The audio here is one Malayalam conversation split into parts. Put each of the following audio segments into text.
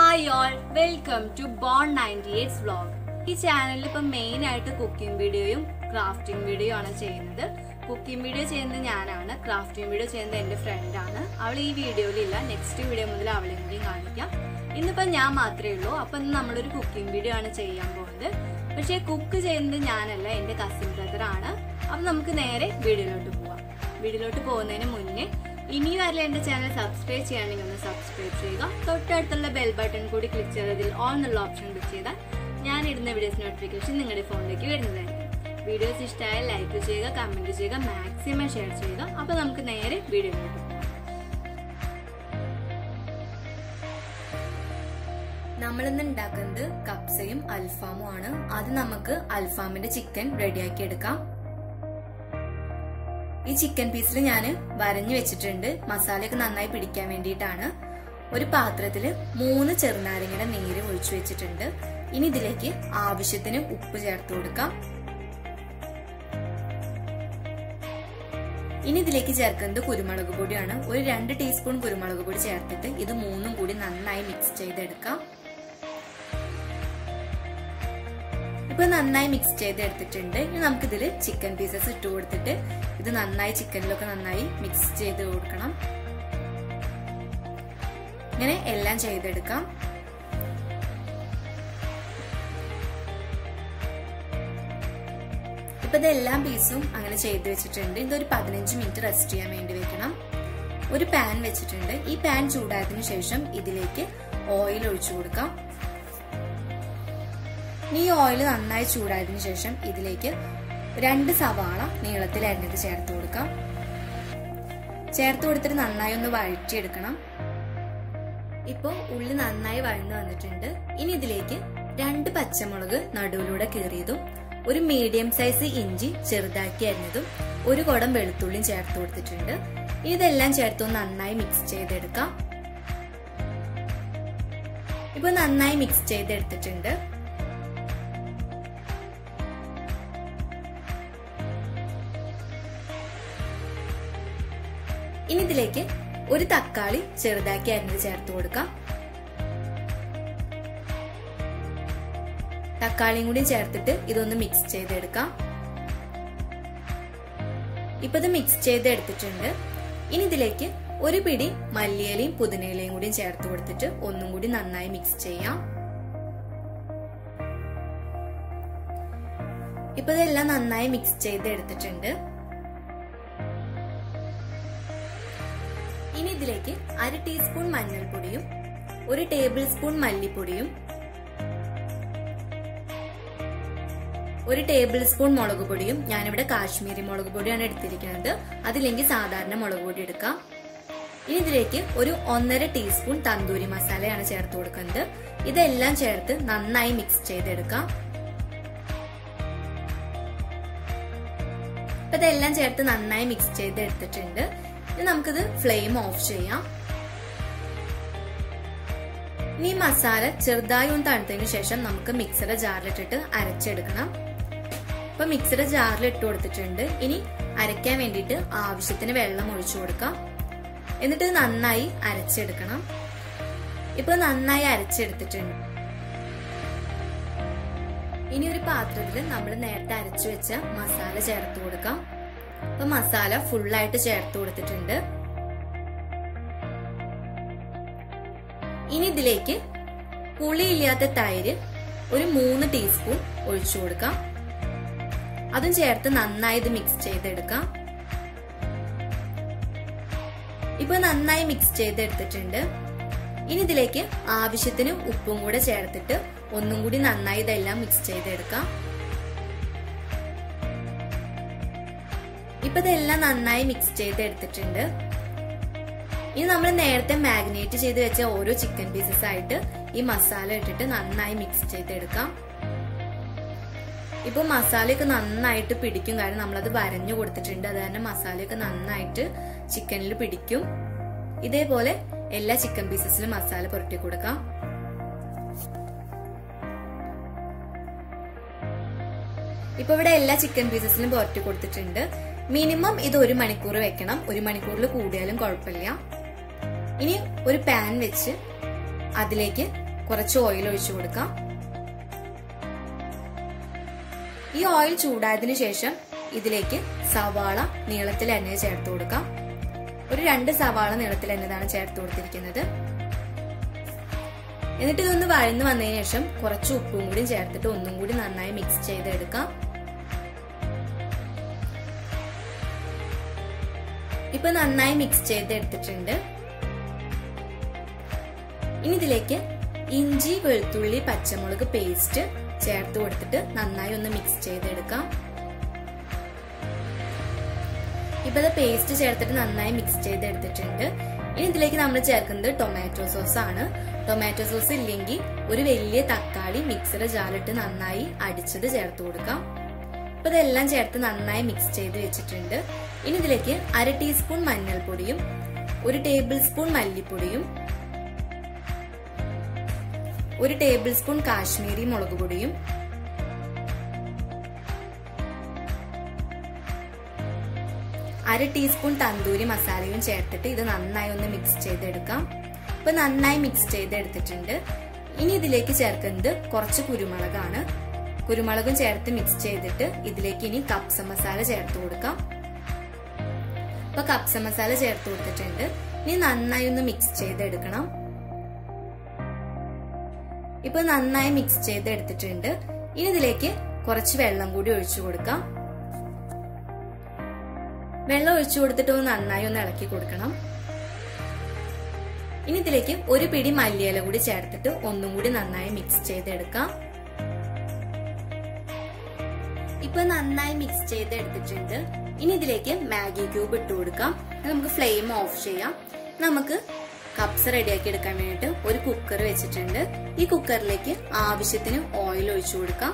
hi all welcome to born ninety eights vlog ഈ ചാനലിൽ ഇപ്പം മെയിൻ ആയിട്ട് കുക്കിംഗ് വീഡിയോയും ക്രാഫ്റ്റിംഗ് വീഡിയോ ആണ് ചെയ്യുന്നത് കുക്കിംഗ് വീഡിയോ ചെയ്യുന്നത് ഞാനാണ് ക്രാഫ്റ്റിംഗ് വീഡിയോ ചെയ്യുന്നത് എൻ്റെ ഫ്രണ്ടാണ് അവൾ ഈ വീഡിയോയിലില്ല നെക്സ്റ്റ് വീഡിയോ മുതൽ അവളെയും കൂടി കാണിക്കാം ഇന്നിപ്പം ഞാൻ മാത്രമേ ഉള്ളൂ അപ്പം ഇന്ന് നമ്മളൊരു കുക്കിംഗ് വീഡിയോ ആണ് ചെയ്യാൻ പോകുന്നത് പക്ഷേ കുക്ക് ചെയ്യുന്നത് ഞാനല്ല എൻ്റെ കസിൻ ബ്രദറാണ് അപ്പം നമുക്ക് നേരെ വീഡിയോയിലോട്ട് പോവാം വീഡിയോയിലോട്ട് പോകുന്നതിന് മുന്നേ ഇനിയും ആരെങ്കിലും എന്റെ ചാനൽ സബ്സ്ക്രൈബ് ചെയ്യുകയാണെങ്കിൽ ഒന്ന് സബ്സ്ക്രൈബ് ചെയ്യുക തൊട്ടടുത്തുള്ള ബെൽ ബട്ടൺ കൂടി ക്ലിക്ക് ചെയ്തതിൽ ഓൺ എന്നുള്ള ഓപ്ഷൻ ക്ലിക്ക് ചെയ്താൽ ഞാൻ ഇടുന്ന വീഡിയോസ് നോട്ടിഫിക്കേഷൻ നിങ്ങളുടെ ഫോണിലേക്ക് വരുന്നതായിരിക്കും വീഡിയോസ് ഇഷ്ടമായാൽ ലൈക്ക് ചെയ്യുക കമന്റ് ചെയ്യുക മാക്സിമം ഷെയർ ചെയ്യുക അപ്പോൾ നമുക്ക് നേരെ വീഡിയോയിലോട്ട് പോകാം നമ്മളിന്ന് ഉണ്ടാക്കുന്നത് കപ്സയും അൽഫാമും ആണ് അത് നമുക്ക് അൽഫാമിന്റെ ചിക്കൻ റെഡിയാക്കി എടുക്കാം ഈ ചിക്കൻ പീസിൽ ഞാൻ വരഞ്ഞു വെച്ചിട്ടുണ്ട് മസാലയൊക്കെ നന്നായി പിടിക്കാൻ വേണ്ടിയിട്ടാണ് ഒരു പാത്രത്തിൽ മൂന്ന് ചെറുനാരങ്ങയുടെ നീര് ഒഴിച്ചു വെച്ചിട്ടുണ്ട് ഇനി ഇതിലേക്ക് ആവശ്യത്തിന് ഉപ്പ് ചേർത്ത് കൊടുക്കാം ഇനി ഇതിലേക്ക് ചേർക്കുന്നത് കുരുമുളക് പൊടിയാണ് ഒരു രണ്ട് ടീസ്പൂൺ കുരുമുളക് പൊടി ചേർത്തിട്ട് ഇത് മൂന്നും കൂടി നന്നായി മിക്സ് ചെയ്തെടുക്കാം ഇപ്പൊ നന്നായി മിക്സ് ചെയ്തെടുത്തിട്ടുണ്ട് ഇനി നമുക്കിതിൽ ചിക്കൻ പീസസ് ഇട്ട് കൊടുത്തിട്ട് ഇത് നന്നായി ചിക്കനിലൊക്കെ നന്നായി മിക്സ് ചെയ്ത് കൊടുക്കണം ഇങ്ങനെ എല്ലാം ചെയ്തെടുക്കാം ഇപ്പൊ ഇതെല്ലാം പീസും അങ്ങനെ ചെയ്ത് വെച്ചിട്ടുണ്ട് ഇതൊരു പതിനഞ്ച് മിനിറ്റ് റെസ്റ്റ് ചെയ്യാൻ വേണ്ടി വെക്കണം ഒരു പാൻ വെച്ചിട്ടുണ്ട് ഈ പാൻ ചൂടായതിനു ശേഷം ഇതിലേക്ക് ഓയിൽ ഒഴിച്ചു കൊടുക്കാം ഈ ഓയിൽ നന്നായി ചൂടായതിനു ശേഷം ഇതിലേക്ക് രണ്ട് സവാള നീളത്തിൽ അരിഞ്ഞത് ചേർത്ത് കൊടുക്കാം ചേർത്ത് കൊടുത്തിട്ട് നന്നായി ഒന്ന് വഴറ്റിയെടുക്കണം ഇപ്പോൾ ഉള്ളി നന്നായി വഴന്നു വന്നിട്ടുണ്ട് ഇനി ഇതിലേക്ക് രണ്ട് പച്ചമുളക് നടുവിലൂടെ കീറിയതും ഒരു മീഡിയം സൈസ് ഇഞ്ചി ചെറുതാക്കി അരിഞ്ഞതും ഒരു കുടം വെളുത്തുള്ളിയും ചേർത്ത് കൊടുത്തിട്ടുണ്ട് ഇനി ഇതെല്ലാം ചേർത്ത് നന്നായി മിക്സ് ചെയ്തെടുക്കാം ഇപ്പൊ നന്നായി മിക്സ് ചെയ്തെടുത്തിട്ടുണ്ട് ഇനി ഇതിലേക്ക് ഒരു തക്കാളി ചെറുതാക്കി അരിഞ്ഞത് ചേർത്ത് കൊടുക്കാം തക്കാളിയും കൂടി ചേർത്തിട്ട് ഇതൊന്ന് മിക്സ് ചെയ്തെടുക്കാം ഇപ്പൊ ഇത് മിക്സ് ചെയ്തെടുത്തിട്ടുണ്ട് ഇനി ഇതിലേക്ക് ഒരു പിടി മല്ലിയിലയും പുതിനയിലയും കൂടി ചേർത്ത് കൊടുത്തിട്ട് ഒന്നും കൂടി നന്നായി മിക്സ് ചെയ്യാം ഇപ്പൊ ഇതെല്ലാം നന്നായി മിക്സ് ചെയ്തെടുത്തിട്ടുണ്ട് ഇനി ഇതിലേക്ക് അര ടീസ്പൂൺ മഞ്ഞൾപ്പൊടിയും ഒരു ടേബിൾ സ്പൂൺ മല്ലിപ്പൊടിയും ഒരു ടേബിൾ സ്പൂൺ മുളക് പൊടിയും ഞാനിവിടെ കാശ്മീരി മുളക് പൊടിയാണ് എടുത്തിരിക്കുന്നത് അതില്ലെങ്കിൽ സാധാരണ മുളക് പൊടി എടുക്കാം ഇനി ഇതിലേക്ക് ഒരു ഒന്നര ടീസ്പൂൺ തന്തൂരി മസാലയാണ് ചേർത്ത് കൊടുക്കുന്നത് ഇതെല്ലാം ചേർത്ത് നന്നായി മിക്സ് ചെയ്തെടുക്കാം അപ്പൊ ഇതെല്ലാം ചേർത്ത് നന്നായി മിക്സ് ചെയ്തെടുത്തിട്ടുണ്ട് ഇനി നമുക്കിത് ഫ്ലെയിം ഓഫ് ചെയ്യാം ഇനി മസാല ചെറുതായി ഒന്ന് തണുത്തതിന് ശേഷം നമുക്ക് മിക്സറുടെ ജാറിലിട്ടിട്ട് അരച്ചെടുക്കണം ഇപ്പൊ മിക്സറുടെ ജാറിൽ ഇട്ട് കൊടുത്തിട്ടുണ്ട് ഇനി അരയ്ക്കാൻ വേണ്ടിയിട്ട് ആവശ്യത്തിന് വെള്ളം ഒഴിച്ചു കൊടുക്കാം എന്നിട്ട് നന്നായി അരച്ചെടുക്കണം ഇപ്പൊ നന്നായി അരച്ചെടുത്തിട്ടുണ്ട് ഇനി ഒരു പാത്രത്തിൽ നമ്മൾ നേരത്തെ അരച്ചു വെച്ച മസാല ചേർത്ത് കൊടുക്കാം അപ്പൊ മസാല ഫുള്ളായിട്ട് ചേർത്ത് കൊടുത്തിട്ടുണ്ട് ഇനി ഇതിലേക്ക് പുളിയില്ലാത്ത തൈര് ഒരു മൂന്ന് ടീസ്പൂൺ ഒഴിച്ചു കൊടുക്കാം അതും ചേർത്ത് നന്നായി ഇത് മിക്സ് ചെയ്തെടുക്കാം ഇപ്പൊ നന്നായി മിക്സ് ചെയ്തെടുത്തിട്ടുണ്ട് ഇനി ഇതിലേക്ക് ആവശ്യത്തിന് ഉപ്പും കൂടെ ചേർത്തിട്ട് ഒന്നും കൂടി നന്നായി ഇതെല്ലാം മിക്സ് ചെയ്തെടുക്കാം ഇപ്പൊ ഇതെല്ലാം നന്നായി മിക്സ് ചെയ്തെടുത്തിട്ടുണ്ട് ഇനി നമ്മൾ നേരത്തെ മാഗ്നേറ്റ് ചെയ്ത് വെച്ച ഓരോ ചിക്കൻ പീസസ് ആയിട്ട് ഈ മസാല ഇട്ടിട്ട് നന്നായി മിക്സ് ചെയ്തെടുക്കാം ഇപ്പൊ മസാലയൊക്കെ നന്നായിട്ട് പിടിക്കും കാരണം നമ്മളത് വരഞ്ഞു കൊടുത്തിട്ടുണ്ട് അത് കാരണം മസാലയൊക്കെ നന്നായിട്ട് ചിക്കനിൽ പിടിക്കും ഇതേപോലെ എല്ലാ ചിക്കൻ പീസസിലും മസാല പുരട്ടി കൊടുക്കാം ഇപ്പൊ ഇവിടെ എല്ലാ ചിക്കൻ പീസസിലും പുരട്ടി കൊടുത്തിട്ടുണ്ട് മിനിമം ഇത് ഒരു മണിക്കൂർ വെക്കണം ഒരു മണിക്കൂറിൽ കൂടിയാലും കുഴപ്പമില്ല ഇനി ഒരു പാൻ വെച്ച് അതിലേക്ക് കുറച്ച് ഓയിൽ ഒഴിച്ചു കൊടുക്കാം ഈ ഓയിൽ ചൂടായതിനു ശേഷം ഇതിലേക്ക് സവാള നീളത്തിൽ എണ്ണ ചേർത്ത് കൊടുക്കാം ഒരു രണ്ട് സവാള നീളത്തിൽ എന്നതാണ് ചേർത്ത് കൊടുത്തിരിക്കുന്നത് എന്നിട്ട് ഇതൊന്ന് വഴന്ന് വന്നതിന് ശേഷം കുറച്ച് ഉപ്പും കൂടി ചേർത്തിട്ട് ഒന്നും കൂടി നന്നായി മിക്സ് ചെയ്തെടുക്കാം ഇപ്പൊ നന്നായി മിക്സ് ചെയ്തെടുത്തിട്ടുണ്ട് ഇനി ഇതിലേക്ക് ഇഞ്ചി വെളുത്തുള്ളി പച്ചമുളക് പേസ്റ്റ് ചേർത്ത് കൊടുത്തിട്ട് നന്നായി ഒന്ന് മിക്സ് ചെയ്തെടുക്കാം ഇപ്പൊ ഇത് പേസ്റ്റ് ചേർത്തിട്ട് നന്നായി മിക്സ് ചെയ്തെടുത്തിട്ടുണ്ട് ഇനി ഇതിലേക്ക് നമ്മൾ ചേർക്കുന്നത് ടൊമാറ്റോ സോസ് ആണ് ടൊമാറ്റോ സോസ് ഇല്ലെങ്കിൽ ഒരു വലിയ തക്കാളി മിക്സഡ് ജാറിട്ട് നന്നായി അടിച്ചത് ചേർത്ത് കൊടുക്കാം അപ്പൊ ഇതെല്ലാം ചേർത്ത് നന്നായി മിക്സ് ചെയ്ത് വെച്ചിട്ടുണ്ട് ഇനി ഇതിലേക്ക് അര ടീസ്പൂൺ മഞ്ഞൾപ്പൊടിയും ഒരു ടേബിൾ സ്പൂൺ മല്ലിപ്പൊടിയും ഒരു ടേബിൾ സ്പൂൺ കാശ്മീരി മുളക് പൊടിയും അര ടീസ്പൂൺ തന്തൂരി മസാലയും ചേർത്തിട്ട് ഇത് നന്നായി ഒന്ന് മിക്സ് ചെയ്തെടുക്കാം ഇപ്പൊ നന്നായി മിക്സ് ചെയ്തെടുത്തിട്ടുണ്ട് ഇനി ഇതിലേക്ക് ചേർക്കുന്നത് കുറച്ച് കുരുമുളകാണ് കുരുമുളകും ചേർത്ത് മിക്സ് ചെയ്തിട്ട് ഇതിലേക്ക് ഇനി കപ്സ മസാല ചേർത്ത് കൊടുക്കാം ഇപ്പൊ കപ്സ മസാല ചേർത്ത് കൊടുത്തിട്ടുണ്ട് ഇനി നന്നായി ഒന്ന് മിക്സ് ചെയ്തെടുക്കണം ഇപ്പൊ നന്നായി മിക്സ് ചെയ്തെടുത്തിട്ടുണ്ട് ഇനി ഇതിലേക്ക് കുറച്ച് വെള്ളം കൂടി ഒഴിച്ചു കൊടുക്കാം വെള്ളം ഒഴിച്ചു കൊടുത്തിട്ട് ഒന്ന് നന്നായി ഒന്ന് ഇളക്കി കൊടുക്കണം ഇനി ഇതിലേക്ക് ഒരു പിടി മല്ലിയില കൂടി ചേർത്തിട്ട് ഒന്നും കൂടി നന്നായി മിക്സ് ചെയ്തെടുക്കാം ഇപ്പൊ നന്നായി മിക്സ് ചെയ്തെടുത്തിട്ടുണ്ട് ഇനി ഇതിലേക്ക് മാഗി ക്യൂബ് ഇട്ട് കൊടുക്കാം നമുക്ക് ഫ്ലെയിം ഓഫ് ചെയ്യാം നമുക്ക് കപ്സ് റെഡിയാക്കി എടുക്കാൻ വേണ്ടിയിട്ട് ഒരു കുക്കർ വെച്ചിട്ടുണ്ട് ഈ കുക്കറിലേക്ക് ആവശ്യത്തിന് ഓയിൽ ഒഴിച്ചു കൊടുക്കാം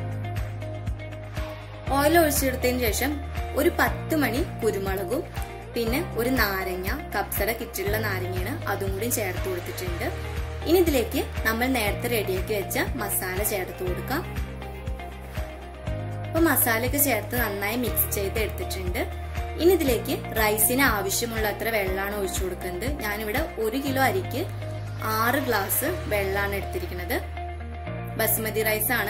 ഓയിൽ ഒഴിച്ചെടുത്തതിന് ശേഷം ഒരു പത്ത് മണി കുരുമുളകും പിന്നെ ഒരു നാരങ്ങ കപ്സയുടെ കിറ്റിലുള്ള നാരങ്ങയാണ് അതും കൂടി ചേർത്ത് കൊടുത്തിട്ടുണ്ട് ഇനി ഇതിലേക്ക് നമ്മൾ നേരത്തെ റെഡിയാക്കി വെച്ച മസാല ചേർത്ത് കൊടുക്കാം അപ്പൊ മസാലയൊക്കെ ചേർത്ത് നന്നായി മിക്സ് ചെയ്ത് എടുത്തിട്ടുണ്ട് ഇനി ഇതിലേക്ക് റൈസിന് ആവശ്യമുള്ള അത്ര വെള്ളമാണ് ഒഴിച്ചു കൊടുക്കുന്നത് ഞാനിവിടെ ഒരു കിലോ അരിക്ക് ആറ് ഗ്ലാസ് വെള്ളമാണ് എടുത്തിരിക്കുന്നത് ബസ്മതി റൈസ് ആണ്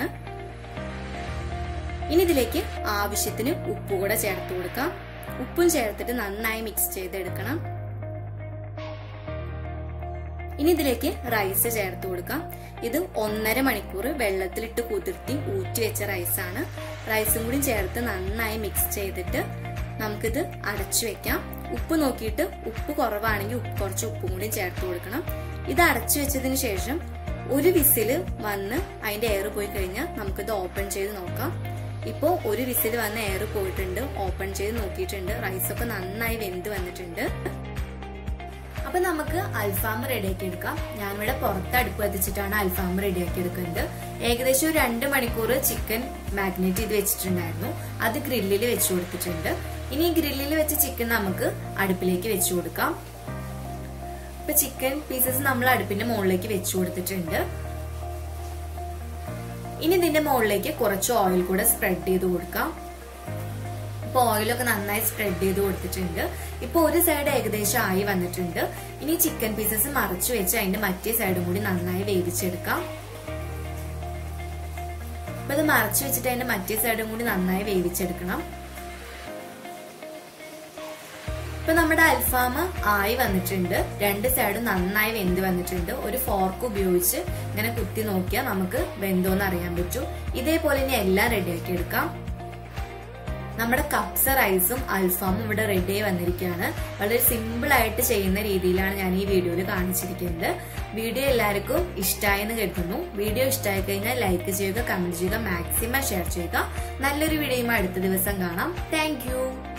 ഇനി ഇതിലേക്ക് ആവശ്യത്തിന് ഉപ്പ് കൂടെ ചേർത്ത് കൊടുക്കാം ഉപ്പും ചേർത്തിട്ട് നന്നായി മിക്സ് ചെയ്തെടുക്കണം ഇനി ഇതിലേക്ക് റൈസ് ചേർത്ത് കൊടുക്കാം ഇത് ഒന്നര മണിക്കൂർ വെള്ളത്തിലിട്ട് കുതിർത്തി ഊറ്റി വെച്ച റൈസാണ് റൈസും കൂടി ചേർത്ത് നന്നായി മിക്സ് ചെയ്തിട്ട് നമുക്കിത് അടച്ചു വെക്കാം ഉപ്പ് നോക്കിയിട്ട് ഉപ്പ് കുറവാണെങ്കിൽ ഉപ്പ് കുറച്ച് ഉപ്പും കൂടി ചേർത്ത് കൊടുക്കണം ഇത് അടച്ചു വെച്ചതിന് ശേഷം ഒരു വിസില് വന്ന് അതിന്റെ എയർ പോയി കഴിഞ്ഞാൽ നമുക്കിത് ഓപ്പൺ ചെയ്ത് നോക്കാം ഇപ്പോൾ ഒരു വിസിൽ വന്ന് എയർ പോയിട്ടുണ്ട് ഓപ്പൺ ചെയ്ത് നോക്കിയിട്ടുണ്ട് റൈസ് ഒക്കെ നന്നായി വെന്ത് വന്നിട്ടുണ്ട് അപ്പൊ നമുക്ക് അൽഫാം റെഡിയാക്കി എടുക്കാം ഞാനിവിടെ പുറത്ത് അടുപ്പ് കത്തിച്ചിട്ടാണ് അൽഫാം റെഡിയാക്കി എടുക്കുന്നത് ഏകദേശം ഒരു രണ്ട് മണിക്കൂർ ചിക്കൻ മാഗ്നേറ്റ് ചെയ്ത് വെച്ചിട്ടുണ്ടായിരുന്നു അത് ഗ്രില്ലിൽ വെച്ചു കൊടുത്തിട്ടുണ്ട് ഇനി ഗ്രില്ലിൽ വെച്ച ചിക്കൻ നമുക്ക് അടുപ്പിലേക്ക് വെച്ചു കൊടുക്കാം ഇപ്പൊ ചിക്കൻ പീസസ് നമ്മൾ അടുപ്പിന്റെ മുകളിലേക്ക് വെച്ചു കൊടുത്തിട്ടുണ്ട് ഇനി ഇതിന്റെ മുകളിലേക്ക് കുറച്ച് ഓയിൽ കൂടെ സ്പ്രെഡ് ചെയ്ത് കൊടുക്കാം ഇപ്പൊ ഓയിലൊക്കെ നന്നായി സ്പ്രെഡ് ചെയ്ത് കൊടുത്തിട്ടുണ്ട് ഇപ്പൊ ഒരു സൈഡ് ഏകദേശം ആയി വന്നിട്ടുണ്ട് ഇനി ചിക്കൻ പീസസ് മറച്ചു വെച്ച് അതിന്റെ മറ്റേ സൈഡും കൂടി നന്നായി വേവിച്ചെടുക്കാം അപ്പൊ ഇത് മറച്ചു വെച്ചിട്ട് അതിന്റെ മറ്റേ സൈഡും കൂടി നന്നായി വേവിച്ചെടുക്കണം ഇപ്പൊ നമ്മുടെ അൽഫാം ആയി വന്നിട്ടുണ്ട് രണ്ട് സൈഡും നന്നായി വെന്ത് വന്നിട്ടുണ്ട് ഒരു ഫോർക്ക് ഉപയോഗിച്ച് ഇങ്ങനെ കുത്തി നോക്കിയാൽ നമുക്ക് വെന്തോന്ന് അറിയാൻ പറ്റും ഇതേപോലെ ഇനി എല്ലാം റെഡിയാക്കി എടുക്കാം നമ്മുടെ കപ്സ റൈസും അൽഫാമും ഇവിടെ റെഡി ആയി വന്നിരിക്കുകയാണ് വളരെ സിമ്പിൾ ആയിട്ട് ചെയ്യുന്ന രീതിയിലാണ് ഞാൻ ഈ വീഡിയോയിൽ കാണിച്ചിരിക്കുന്നത് വീഡിയോ എല്ലാവർക്കും ഇഷ്ടമായെന്ന് കരുതുന്നു വീഡിയോ ഇഷ്ടമായി കഴിഞ്ഞാൽ ലൈക്ക് ചെയ്യുക കമന്റ് ചെയ്യുക മാക്സിമം ഷെയർ ചെയ്യുക നല്ലൊരു വീഡിയോയുമായി അടുത്ത ദിവസം കാണാം താങ്ക്